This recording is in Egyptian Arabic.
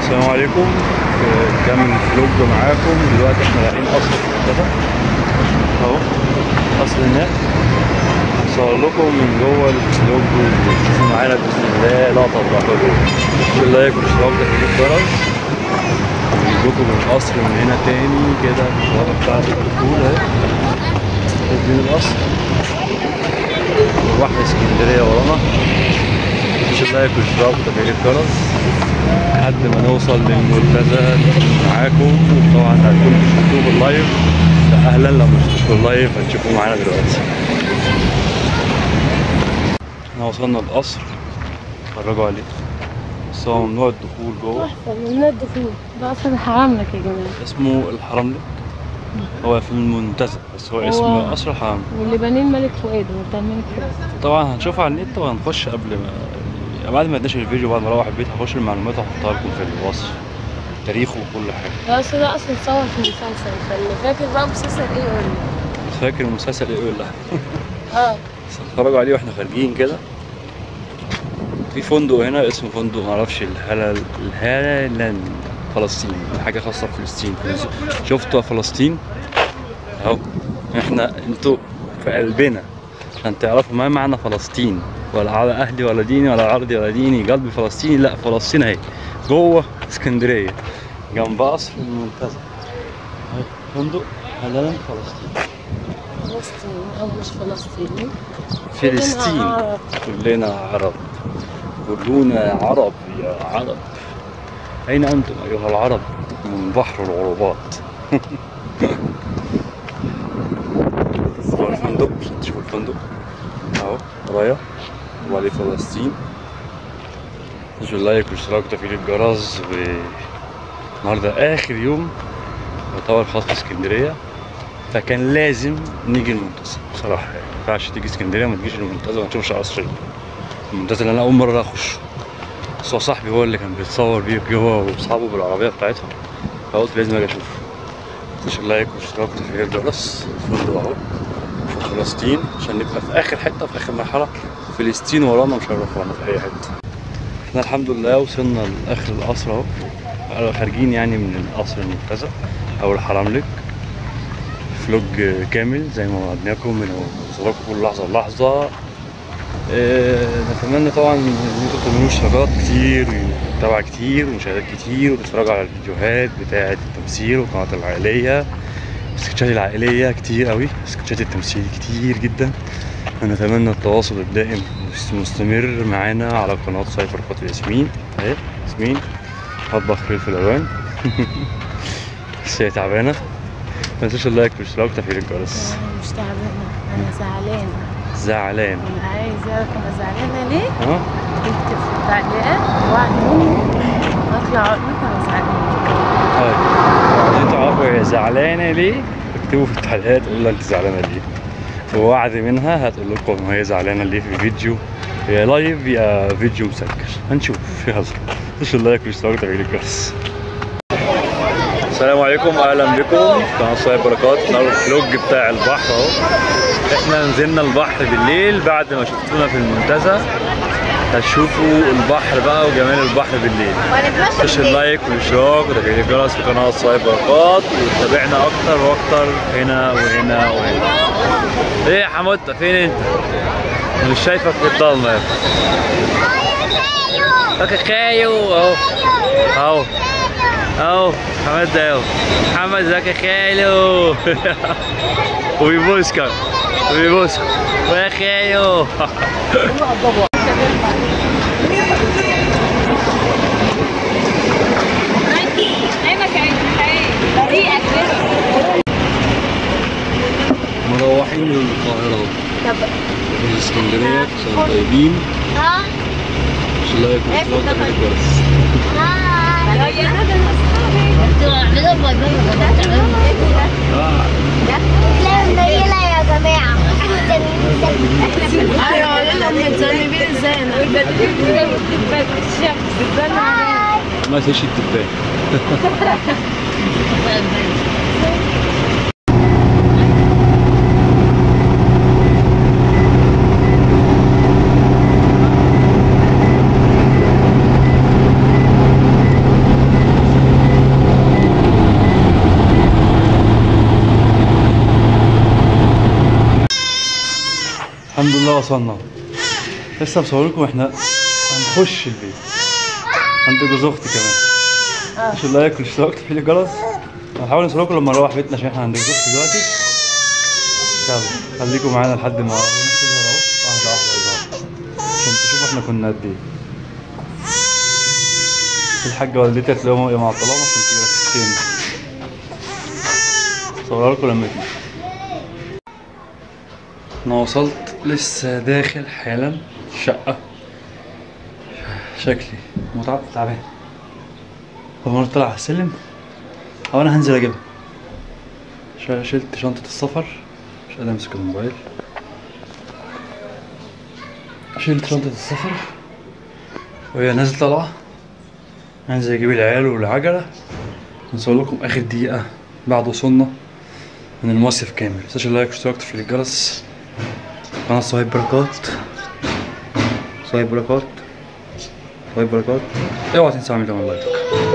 السلام عليكم كامل فلوج معاكم دلوقتي احنا رايحين قصر في المنتزه اهو قصر هناك هصور لكم من جوه الفلوج وتشوفوا معانا باذن الله لقطه براحه جوه شوفوا لايك واشتراك ده في الجرس ونجيبكم من القصر من هنا تاني كده في الشوارع بتاعت الدخول اهي شايفين القصر واحدة اسكندرية ورانا مش لايك واشتراك وتفعيل الجرس لحد ما نوصل للمنتزه معاكم وطبعا هتكون شفتوه باللايف اهلا لو مش شفتوا اللايف هتشوفوه معانا دلوقتي احنا وصلنا القصر اتفرجوا عليه بس هو ممنوع الدخول جوه ممنوع الدخول ده اصلا حرام لك يا جماعه اسمه الحرملك هو في المنتزه بس هو هو- اسم قصر الحرم واللي بانين ملك فؤاد وبتاع الملك فؤاد طبعا هنشوفها على النت وهنخش قبل ما يعني بعد ما ننشر الفيديو بعد ما اروح البيت هخش المعلومات واحطها لكم في الوصف تاريخه وكل حاجه ده اصل ده اصلا اتصور في المسلسل فاللي فاكر بقى مسلسل ايه يقول لي مش فاكر المسلسل ايه ولا اه بس اتفرجوا عليه واحنا خارجين كده في فندق هنا اسمه فندق معرفش الهلال الهلال فلسطين حاجة خاصة بفلسطين شفتوا فلسطين اهو احنا انتوا في قلبنا عشان تعرفوا ما معنى فلسطين ولا على اهلي ولا ديني ولا عرضي ولا ديني قلبي فلسطيني لا فلسطين اهي جوه اسكندرية جنب قصر المنتزه اهي فندق هلال فلسطين فلسطين او مش فلسطين فلسطين كلنا عرب. كلنا عرب كلنا عرب يا عرب أين أنتم أيها العرب من بحر العروبات هو الفندق عشان تشوفوا الفندق أهو راية وعليه فلسطين تنسوا اللايك والاشتراك وتفعيل الجرس النهارده آخر يوم يعتبر خاص في اسكندرية فكان لازم نيجي المنتزه بصراحة يعني ما ينفعش تيجي اسكندرية وما تجيش المنتزه وما تشوفش قصر المنتزه اللي أنا أول مرة أخش بس هو صاحبي هو اللي كان بيتصور بيه جوه وأصحابه بالعربية بتاعتهم فقلت لازم أجي أشوفه مش اللايك والاشتراك وتفعيل الجرس الفندق أهو في فلسطين عشان نبقى في آخر حتة في آخر مرحلة فلسطين ورانا مش هنروح ورانا في أي حتة احنا الحمد لله وصلنا لآخر القصر أهو خارجين يعني من القصر المنتزه أو الحرملك فلوج كامل زي ما وعدناكم من وصلكم كل لحظة لحظة آه، نتمنى طبعا ان انتوا تعملوا اشتراكات كتير ومتابعة كتير ومشاهدات كتير وتتفرجوا على الفيديوهات بتاعة التمثيل والقنوات العائلية السكتشات العائلية كتير قوي سكتشات التمثيل كتير جدا ونتمنى التواصل الدائم مستمر معانا على قناة سايبر قاتل ياسمين اهي ياسمين مطبخ في الألوان بس هي تعبانة متنسوش اللايك والاشتراك وتفعيل الجرس انا مش تعبانه انا زعلانه زعلان انا عايز اعرف انا زعلانه ليه ها اكتب في التعليقات وعد مني اطلع اقول لك انا زعلانه طيب عايزين تعرفوا هي زعلانة ليه اكتبوا في التعليقات قولوا لها انت زعلانة ليه ووعد منها هتقول لكم هي زعلانة ليه في فيديو يا لايف يا فيديو مسجل هنشوف يلا خش اللايك والاشتراك وتفعيل الجرس السلام عليكم اهلا بكم في قناه صايب بركات النهارده الفلوج بتاع البحر اهو احنا نزلنا البحر بالليل بعد ما شفتونا في المنتزه هتشوفوا البحر بقى وجمال البحر بالليل خش اللايك والاشتراك وتفعيل الجرس في قناه صايب بركات وتابعنا اكتر واكتر هنا وهنا وهنا ايه يا حموته فين انت؟ أنا مش شايفك في الضلمه يا فاكر خايو اهو اهو اهو محمد ده اهو محمد ازيك يا خالو وبيبوسك وبيبوسك ويا خالو مروحين من القاهرة طب من اسكندرية عشان طيبين مش لايك واشتراك وتفعيل الجرس يا جماعة ايوه قول لهم متذنبين ازاي انا بتبان عليا ما تشي الدبان الحمد لله وصلنا لسه بصور لكم احنا هنخش البيت عند جوز اختي كمان اه مش اللايك والاشتراك تفعيل الجرس هنحاول نصور لكم لما نروح بيتنا عشان احنا عند جوز اختي دلوقتي يلا خليكم معانا لحد ما الناس تظهر اهو واحده واحده يظهر عشان تشوفوا احنا كنا قد ايه الحاجة والدتي هتلاقيهم واقفة مع الطلاب عشان تجيب لك السين صورها لكم لما تيجي انا وصلت لسه داخل حالا الشقة شكلي متعب تعبان أول مرة طلع على السلم أو أنا هنزل أجيبها شا- شلت شنطة السفر مش قادر أمسك الموبايل شلت شنطة السفر وهي نازلة طالعة هنزل أجيب العيال والعجلة نصور لكم آخر دقيقة بعد وصولنا من المصيف كامل متنساش اللايك واشتراك في الجرس قناة صهيب بركات صهيب بركات صهيب بركات اوعى تنسى اعمل لايك